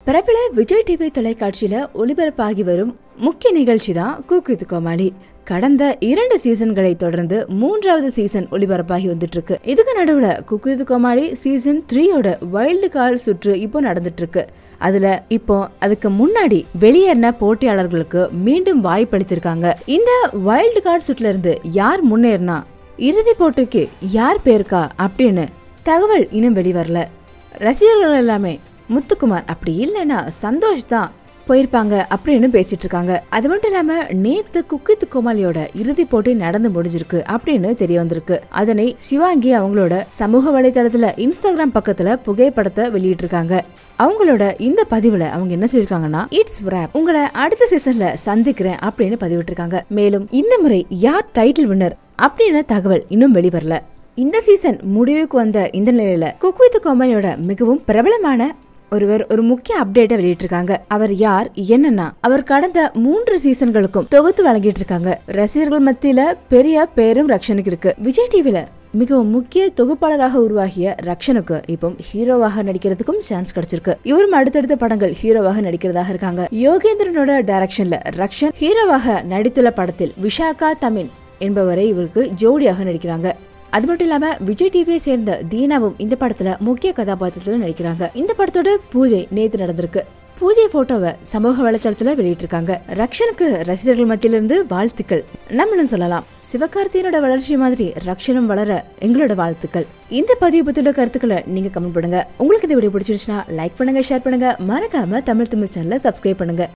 பிரபல விஜய் டிவி தொலைக்காட்சியில ஒளிபரப்பாகி வரும் முக்கிய நிகழ்ச்சி தான் குக் வித் கோமாளி கடந்த இரண்டு சீசன்களை தொடர்ந்து மூன்றாவது சீசன் ஒளிபரப்பாகி வந்துட்டு இருக்கு இதுக்கு நடுவுல குக் வித் கோமாளி சீசன் த்ரீயோட வைல்டு கார்டு சுற்று இப்போ நடந்துட்டு இருக்கு அதுல இப்போ அதுக்கு முன்னாடி வெளியேறின போட்டியாளர்களுக்கு மீண்டும் வாய்ப்பளித்திருக்காங்க இந்த வைல்டு கார்டு சுற்றுல இருந்து யார் முன்னேறினா இறுதி போட்டிக்கு யார் பேருக்கா அப்படின்னு தகவல் இன்னும் வெளிவரல ரசிகர்கள் எல்லாமே முத்துக்குமார் அப்படி இல்லைன்னா சந்தோஷ் தான் போயிருப்பாங்க அப்படின்னு பேசிட்டு இருக்காங்க அது மட்டும் இல்லாம நேத்து குக்கித்து கோமாளியோட இறுதி போட்டி நடந்து முடிஞ்சிருக்கு அப்படின்னு தெரிய வந்திருக்கு அதனை சிவாங்கி அவங்களோட சமூக வலைதளத்துல இன்ஸ்டாகிராம் பக்கத்துல புகைப்படத்தை வெளியிட்டிருக்காங்க அவங்களோட இந்த பதிவுல அவங்க என்ன சொல்லிருக்காங்கன்னா இட்ஸ் ரேப் உங்களை அடுத்த சீசன்ல சந்திக்கிறேன் அப்படின்னு பதிவிட்டிருக்காங்க மேலும் இந்த முறை யார் டைட்டில் வின்னர் அப்படின்னு தகவல் இன்னும் வெளிவரல இந்த சீசன் முடிவுக்கு வந்த இந்த நிலையில குக் வித் கோமாளியோட மிகவும் பிரபலமான ஒருவர் ஒரு முக்கிய அப்டேட்டை வெளியிட்டிருக்காங்க அவர் யார் என்னன்னா அவர் கடந்த மூன்று சீசன்களுக்கும் தொகுத்து வழங்கிட்டு இருக்காங்க ரசிகர்கள் மத்தியில பெரிய பேரும் ரக்ஷனுக்கு இருக்கு விஜய் டிவில மிகவும் முக்கிய தொகுப்பாளராக உருவாகிய ரக்ஷனுக்கு இப்போ ஹீரோவாக நடிக்கிறதுக்கும் சான்ஸ் கிடைச்சிருக்கு இவரும் அடுத்தடுத்த படங்கள் ஹீரோவாக நடிக்கிறதாக இருக்காங்க யோகேந்திரனோட டைரக்ஷன்ல ரக்ஷன் ஹீரோவாக நடித்துள்ள படத்தில் விஷாகா தமின் என்பவரை இவருக்கு ஜோடியாக நடிக்கிறாங்க அது மட்டும் இல்லாம விஜய் டிவியை சேர்ந்த தீனாவும் இந்த படத்துல முக்கிய கதாபாத்திரத்துல நடிக்கிறாங்க இந்த படத்தோட பூஜை நேத்து நடந்திருக்கு பூஜை போட்டோவை சமூக வலைத்தளத்துல வெளியிட்டிருக்காங்க ரக்ஷனுக்கு ரசிகர்கள் மத்தியிலிருந்து வாழ்த்துக்கள் நம்மளும் சொல்லலாம் சிவகார்த்தியனோட வளர்ச்சி மாதிரி ரக்ஷனும் வளர எங்களோட வாழ்த்துக்கள் இந்த பதிவு பத்தியுள்ள கருத்துக்களை நீங்க கமெண்ட் பண்ணுங்க உங்களுக்கு இந்த வீடியோ பிடிச்சிருச்சுன்னா லைக் பண்ணுங்க ஷேர் பண்ணுங்க மறக்காம தமிழ் தமிழ் சேனலை சப்ஸ்கிரைப் பண்ணுங்க